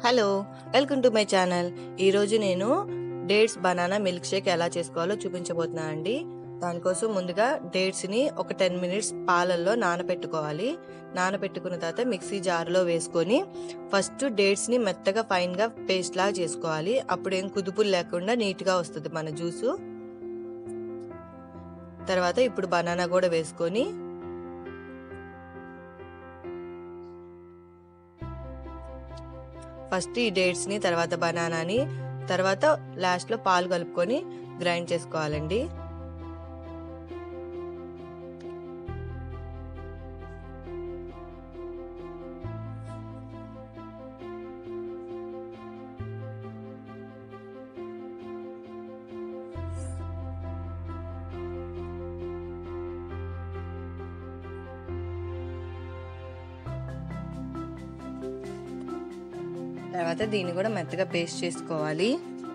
hello welcome to my channel ఈరోజు నేను dates banana milk shake ఎలా చేసుకోవాలో చూపించబోతున్నాను అండి దానికోసం ముందుగా డేట్స్ని ఒక టెన్ మినిట్స్ పాలల్లో నానబెట్టుకోవాలి నానబెట్టుకున్న తర్వాత మిక్సీ జార్లో వేసుకొని ఫస్ట్ డేట్స్ని మెత్తగా ఫైన్గా పేస్ట్ లాగా చేసుకోవాలి అప్పుడు ఏం కుదుపులు లేకుండా నీట్గా వస్తుంది మన జ్యూసు తర్వాత ఇప్పుడు బనానా కూడా వేసుకొని ఫస్ట్ ఈ డేట్స్ని తర్వాత బనానాని తర్వాత లాస్ట్లో పాలు కలుపుకొని గ్రైండ్ చేసుకోవాలండి తర్వాత దీన్ని కూడా మెత్తగా పేస్ట్ చేసుకోవాలి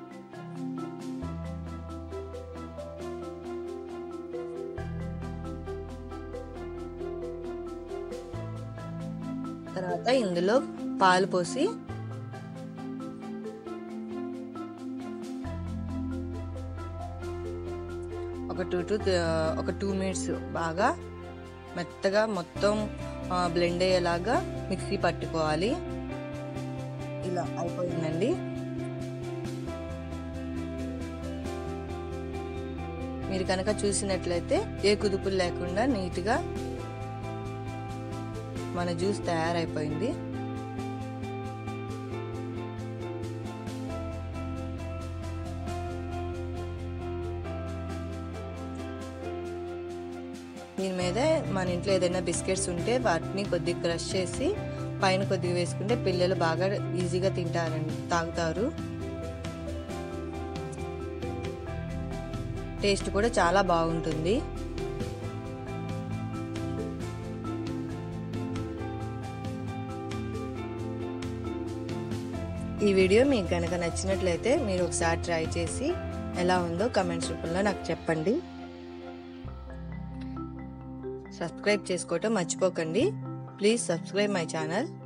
తర్వాత ఇందులో పాలు పోసి ఒక టూ టు ఒక టూ మినిట్స్ బాగా మెత్తగా మొత్తం బ్లెండ్ అయ్యేలాగా మిక్సీ పట్టుకోవాలి ఇలా అయిపోయిందండి మీరు కనుక చూసినట్లయితే ఏ కుదుపులు లేకుండా నీట్గా మన జ్యూస్ తయారైపోయింది దీని మీద మన ఇంట్లో ఏదైనా బిస్కెట్స్ ఉంటే వాటిని కొద్దిగా క్రష్ చేసి పైన కొద్దిగా వేసుకుంటే పిల్లలు బాగా ఈజీగా తింటారండి తాగుతారు టేస్ట్ కూడా చాలా బాగుంటుంది ఈ వీడియో మీకు కనుక నచ్చినట్లయితే మీరు ఒకసారి ట్రై చేసి ఎలా ఉందో కమెంట్స్ రూపంలో నాకు చెప్పండి సబ్స్క్రైబ్ చేసుకోవటం మర్చిపోకండి ప్లీజ్ సబ్స్క్రైబ్ మై ఛానల్